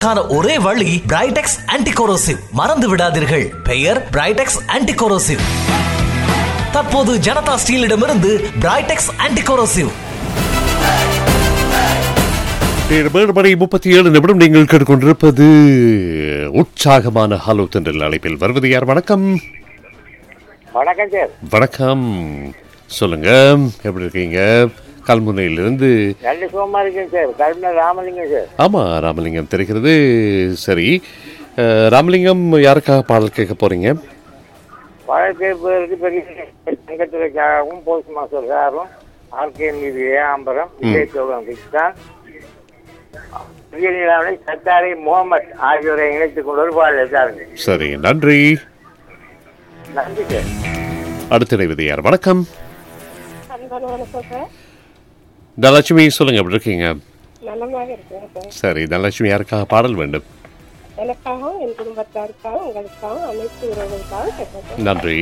கான ஒரே வழி பிரைடெக்ஸ் ஆன்டிகோரோசிவ் மறந்து விடாதீர்கள் பெயர் பிரைடெக்ஸ் ஆன்டிகோரோசிவ் தற்போது ஜனதா ஸ்டீலிடமிருந்து பிரைடெக்ஸ் ஆன்டிகோரோசிவ் ஏழு மணி முப்பத்தி ஏழு நிமிடம் நீங்கள் கேட்டுக்கொண்டிருப்பது உற்சாகமான ஹலோ தென்றல் அழைப்பில் வருவது யார் வணக்கம் வணக்கம் சார் வணக்கம் சொல்லுங்க எப்படி இருக்கீங்க கல்முனையிலிருந்து நல்ல சுகமா இருக்கேன் சார் கருண ராமலிங்கம் சார் ஆமா ராமலிங்கம் தெரிகிறது சரி அஹ், ராமலிங்கம் யாருக்காக பாடல் கேட்க போறீங்க வழக்கேற்பதற்கு பெரிய சங்கத்துறைக்காகவும் போஸ்ட் மாஸ்டர் சாரும் ஆர்கே மீது ஏஆம்பரம் விஜயசோகம் கிருஷ்ணன் பெரிய நிலாவணி சத்தாரி முகமது ஆகியோரை இணைத்துக் கொண்டு ஒரு பாடல் எடுத்தாருங்க சரி நன்றி நன்றி சார் அடுத்த இணைவது யார் வணக்கம் அன்பான வணக்கம் சார் தனலட்சுமி சொல்லுங்க எப்படி இருக்கீங்க நலமாக இருக்கேன் சார் சரி தனலட்சுமி யாருக்காக பாடல் வேண்டும் எனக்காகவும் என் குடும்பத்தாருக்காகவும் உங்களுக்காகவும் அனைத்து உறவுகளுக்காகவும் கேட்பேன் சார் நன்றி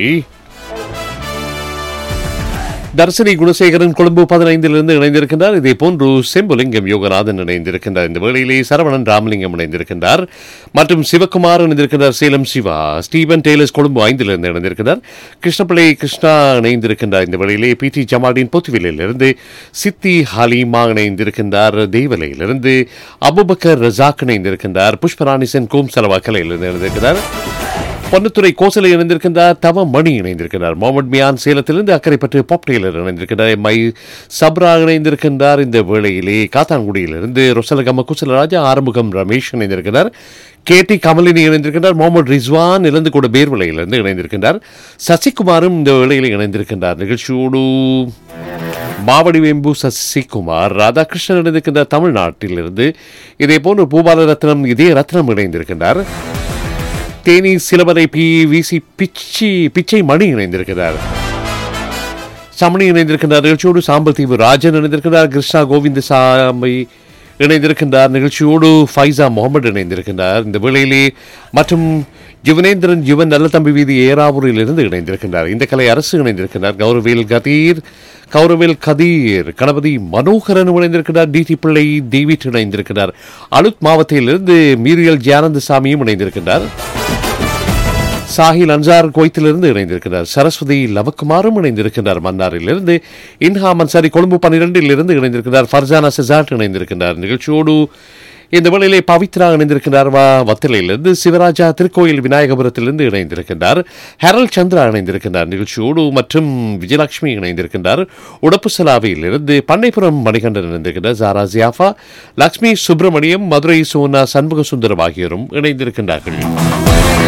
தர்சினி குணசேகரன் கொழும்பு பதினைந்திலிருந்து இணைந்திருக்கின்றார் இதே போன்று செம்புலிங்கம் யோகநாதன் இணைந்திருக்கின்றார் இந்த வேளையிலே சரவணன் ராமலிங்கம் இணைந்திருக்கின்றார் மற்றும் சிவகுமார் இணைந்திருக்கின்றார் சேலம் சிவா ஸ்டீவன் டெய்லர்ஸ் கொழும்பு ஐந்திலிருந்து இணைந்திருக்கின்றார் கிருஷ்ணபிள்ளை கிருஷ்ணா இணைந்திருக்கின்றார் இந்த வேளையிலே பி டி ஜமாடின் பொத்துவிலிருந்து சித்தி ஹலீமா இணைந்திருக்கின்றார் தெய்வலையிலிருந்து அபுபக்கர் ரஜாக் இணைந்திருக்கின்றார் புஷ்பராணி சென் கோம் செலவாக்கலையிலிருந்து இணைந்திருக்கிறார் பொன்னுத்துறை கோசலை இணைந்திருக்கின்றார் தவ மணி இணைந்திருக்கிறார் முகமது மியான் சேலத்திலிருந்து அக்கறைப்பட்டு பாப் டெய்லர் இணைந்திருக்கின்றார் மை சப்ரா இணைந்திருக்கின்றார் இந்த வேளையிலே காத்தான்குடியிலிருந்து ரொசலகம குசலராஜா ஆறுமுகம் ரமேஷ் இணைந்திருக்கிறார் கே டி கமலினி இணைந்திருக்கின்றார் முகமது ரிஸ்வான் இழந்து கூட பேர்வலையிலிருந்து இணைந்திருக்கின்றார் சசிகுமாரும் இந்த வேளையில் இணைந்திருக்கின்றார் நிகழ்ச்சியோடு மாவடி வேம்பு சசிகுமார் ராதாகிருஷ்ணன் இணைந்திருக்கின்றார் தமிழ்நாட்டிலிருந்து இதே போன்று பூபால ரத்னம் இதே ரத்னம் இணைந்திருக்கின்றார் தேனி சிலவரை பி விசி பிச்சி பிச்சை மணி இணைந்திருக்கிறார் சமணி இணைந்திருக்கின்றார் நிகழ்ச்சியோடு சாம்பல் தீவு ராஜன் இணைந்திருக்கின்றார் கிருஷ்ணா கோவிந்தசாமி இணைந்திருக்கின்றார் நிகழ்ச்சியோடு ஃபைசா முகமது இணைந்திருக்கின்றார் இந்த வேளையிலே மற்றும் யுவனேந்திரன் யுவன் நல்லதம்பி வீதி ஏராவூரிலிருந்து இணைந்திருக்கின்றார் இந்த கலை அரசு இணைந்திருக்கின்றார் கௌரவேல் கதீர் கௌரவேல் கதீர் கணபதி மனோகரன் இணைந்திருக்கிறார் டி டி பிள்ளை டேவிட் இணைந்திருக்கிறார் அலுத் மாவட்டத்திலிருந்து மீரியல் ஜானந்தசாமியும் இணைந்திருக்கின்றார் சாஹில் அன்சார் கோயத்திலிருந்து இணைந்திருக்கிறார் சரஸ்வதி லவக்குமாரும் இணைந்திருக்கின்றார் மன்னாரிலிருந்து இன்ஹா மன்சாரி கொழும்பு பன்னிரெண்டிலிருந்து இணைந்திருக்கிறார் ஃபர்ஜானா செசாட் இணைந்திருக்கின்றார் நிகழ்ச்சியோடு இந்த வேளையிலே பவித்ரா இணைந்திருக்கின்றார் வா வத்தலையிலிருந்து சிவராஜா திருக்கோயில் விநாயகபுரத்திலிருந்து இணைந்திருக்கின்றார் ஹெரல் சந்திரா இணைந்திருக்கின்றார் நிகழ்ச்சியோடு மற்றும் விஜயலட்சுமி இணைந்திருக்கின்றார் உடப்புசலாவியிலிருந்து பண்ணைப்புறம் மணிகண்டன் இணைந்திருக்கின்றார் ஜாரா ஜியாஃபா லக்ஷ்மி சுப்பிரமணியம் மதுரை சோனா சண்முக சுந்தரம் ஆகியோரும் இணைந்திருக்கின்றார்கள்